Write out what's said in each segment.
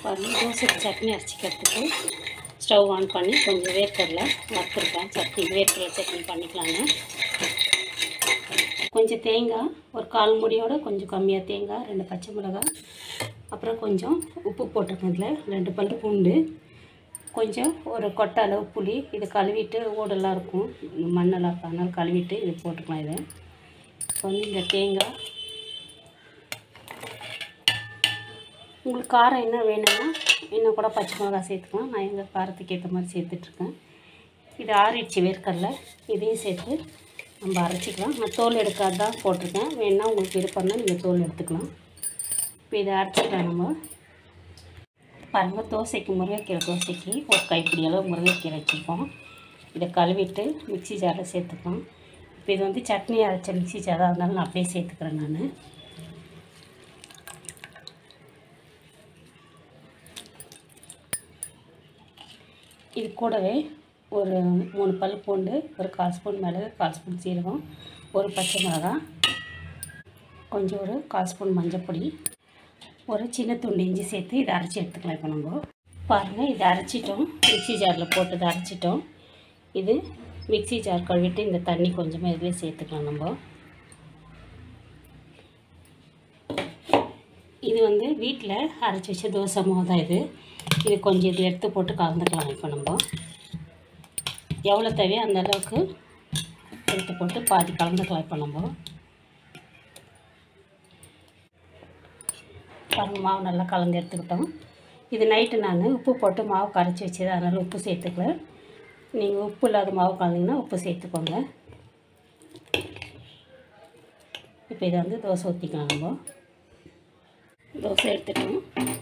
பாருங்கள் தோசைக்கு chutney அரைச்சிக்கிறதுக்கு stove on பண்ணி கொஞ்சம் வேர்க்கடலை வறுத்துருக்கேன் சட்னி வேர்க்கடலை சட்னி பண்ணிக்கலாங்க கொஞ்சம் தேங்காய் ஒரு கால் முடியோட கொஞ்சம் கம்மியாக தேங்காய் ரெண்டு பச்சை மிளகாய் அப்புறம் கொஞ்சம் உப்பு போட்டிருக்கேன் இதில் ரெண்டு பல் பூண்டு கொஞ்சம் ஒரு கொட்டை அளவு புளி இதை கழுவிட்டு ஓடெல்லாம் இருக்கும் மண்ணெல்லாம் இருக்கும் அதனால் கழுவிட்டு இது போட்டுக்கலாம் இதை இப்போ வந்து இந்த தேங்காய் உங்களுக்கு காரம் என்ன வேணும்னா இன்னும் கூட பச்சை மிளகாய் சேர்த்துக்கலாம் நான் எங்கள் காரத்துக்கு ஏற்ற மாதிரி சேர்த்துட்ருக்கேன் இது ஆறிடுச்சு வேர்க்கடலை இதையும் சேர்த்து நம்ம அரைச்சிக்கலாம் நான் தோல் எடுக்காது தான் போட்டிருக்கேன் வேணால் உங்களுக்கு விருப்பம் தான் நீங்கள் தோல் எடுத்துக்கலாம் இப்போ இதை அரைச்சிக்கலாம் நம்ம பாருங்கள் தோசைக்கு முருங்கைக்கீரை தோசைக்கு ஒரு கைப்பிடி அளவு முருங்கைக்கீரை வச்சுருக்கோம் இதை கழுவிட்டு மிக்ஸி ஜாரில் சேர்த்துக்கலாம் இப்போ இது வந்து சட்னி அரைச்ச மிக்ஸி ஜாராக இருந்தாலும் நான் அப்படியே சேர்த்துக்கிறேன் நான் இது கூடவே ஒரு மூணு பல் பூண்டு ஒரு கால் ஸ்பூன் மிளகு கால் ஸ்பூன் சீரகம் ஒரு பச்சை மிளகாய் கொஞ்சம் ஒரு கால் ஸ்பூன் மஞ்சப்பொடி ஒரு சின்ன துண்டு இஞ்சி சேர்த்து இதை அரைச்சி எடுத்துக்கலாம் இப்போ நம்ம பாருங்கள் இதை அரைச்சிட்டோம் மிக்ஸி ஜாரில் போட்டு இதை அரைச்சிட்டோம் இது மிக்ஸி ஜார் கழுவிட்டு இந்த தண்ணி கொஞ்சமாக இதிலே சேர்த்துக்கலாம் நம்ம இது வந்து வீட்டில் அரைச்சி வச்ச தோசை மாவு தான் இது இது கொஞ்சம் இதில் எடுத்து போட்டு கலந்துக்கலாம் இப்போ நம்ம எவ்வளோ தேவையோ அந்த அளவுக்கு எடுத்து போட்டு பாதி கலந்துக்கலாம் இப்போ நம்ம பாருங்க மாவு நல்லா கலந்து எடுத்துக்கிட்டோம் இது நைட்டு நான் உப்பு போட்டு மாவு கரைச்சி வச்சது அதனால் உப்பு சேர்த்துக்கல நீங்கள் உப்பு இல்லாத மாவு கலந்தீங்கன்னா உப்பு சேர்த்துக்கோங்க இப்போ இதை வந்து தோசை ஊற்றிக்கலாம் நம்ம தோசை எடுத்துட்டோம்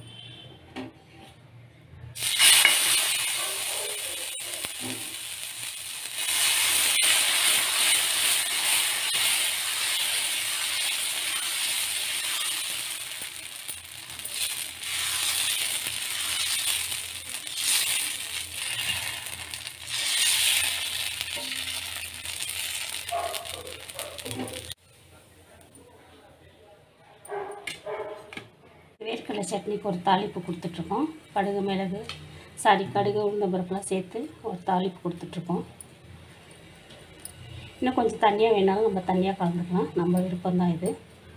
வேர்க்கடலை சட்னிக்கு ஒரு தாளிப்பு கொடுத்துட்ருக்கோம் கடுகு மிளகு சாரி கடுகு உளுந்தம்பருப்புலாம் சேர்த்து ஒரு தாளிப்பு கொடுத்துட்ருக்கோம் இன்னும் கொஞ்சம் தண்ணியாக வேணாலும் நம்ம தண்ணியாக கலந்துக்கலாம் நம்ம விருப்பம்தான் இது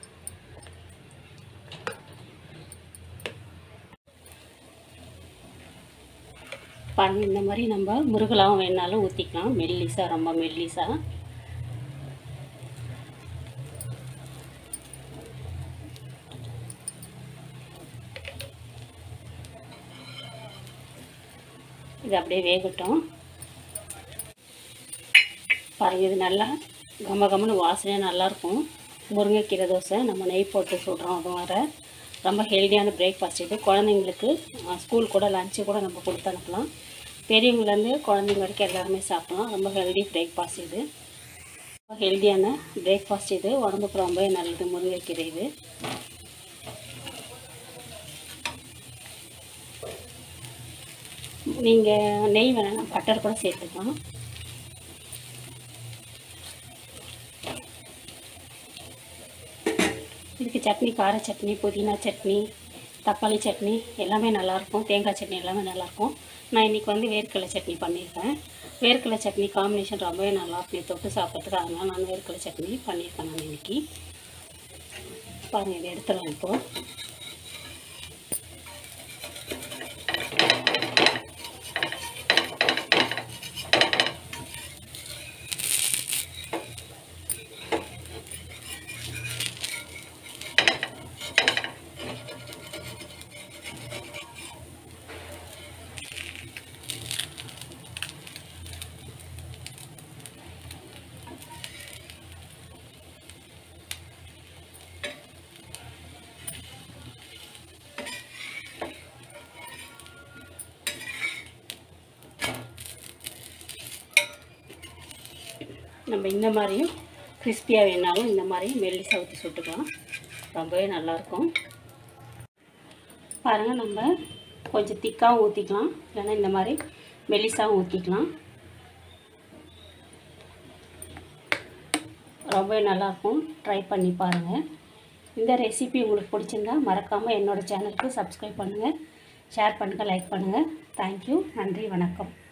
பாருங்க இந்த மாதிரி நம்ம முருகலாவும் வேணாலும் ஊற்றிக்கலாம் மெல்லிசா ரொம்ப மெல்லிசா இது அப்படியே வேகட்டும் பாருங்கள் இது நல்லா கம கமன்னு வாசனையாக நல்லாயிருக்கும் முருங்கைக்கீரை தோசை நம்ம நெய் போட்டு சுடுறோம் அது வர ரொம்ப ஹெல்த்தியான பிரேக்ஃபாஸ்ட் இது குழந்தைங்களுக்கு ஸ்கூல் கூட லஞ்சு கூட நம்ம கொடுத்து அனுப்பலாம் பெரியவங்கலேருந்து குழந்தைங்க வரைக்கும் எல்லாருமே சாப்பிடலாம் ரொம்ப ஹெல்தி பிரேக்ஃபாஸ்ட் இது ரொம்ப ஹெல்த்தியான பிரேக்ஃபாஸ்ட் இது உடம்புக்கு ரொம்ப நல்லது முருங்கைக்கீரை இது நீங்கள் நெய் வேணால் பட்டர் கூட சேர்த்துக்கலாம் இதுக்கு சட்னி கார சட்னி புதினா சட்னி தக்காளி சட்னி எல்லாமே நல்லாயிருக்கும் தேங்காய் சட்னி எல்லாமே நல்லாயிருக்கும் நான் இன்றைக்கி வந்து வேர்க்கடலை சட்னி பண்ணியிருக்கேன் வேர்க்கடலை சட்னி காம்பினேஷன் ரொம்பவே நல்லாயிருக்கும் இதை தொட்டு சாப்பிட்றதுக்கு அதனால் நான் வேர்க்கடலை சட்னி பண்ணியிருக்கேன் நான் இன்றைக்கி பாருங்கள் இதை எடுத்துடலாம் இப்போது நம்ம இந்த மாதிரியும் கிறிஸ்பியாக வேணாலும் இந்த மாதிரி மெல்லிசா ஊற்றி சுட்டுக்கலாம் ரொம்பவே நல்லாயிருக்கும் பாருங்கள் நம்ம கொஞ்சம் திக்காகவும் ஊற்றிக்கலாம் இல்லைன்னா இந்த மாதிரி மெல்லிசாவும் ஊற்றிக்கலாம் ரொம்பவே நல்லாயிருக்கும் ட்ரை பண்ணி பாருங்கள் இந்த ரெசிபி உங்களுக்கு பிடிச்சிருந்தா மறக்காமல் என்னோடய சேனலுக்கு சப்ஸ்கிரைப் பண்ணுங்கள் ஷேர் பண்ணுங்கள் லைக் பண்ணுங்கள் தேங்க்யூ நன்றி வணக்கம்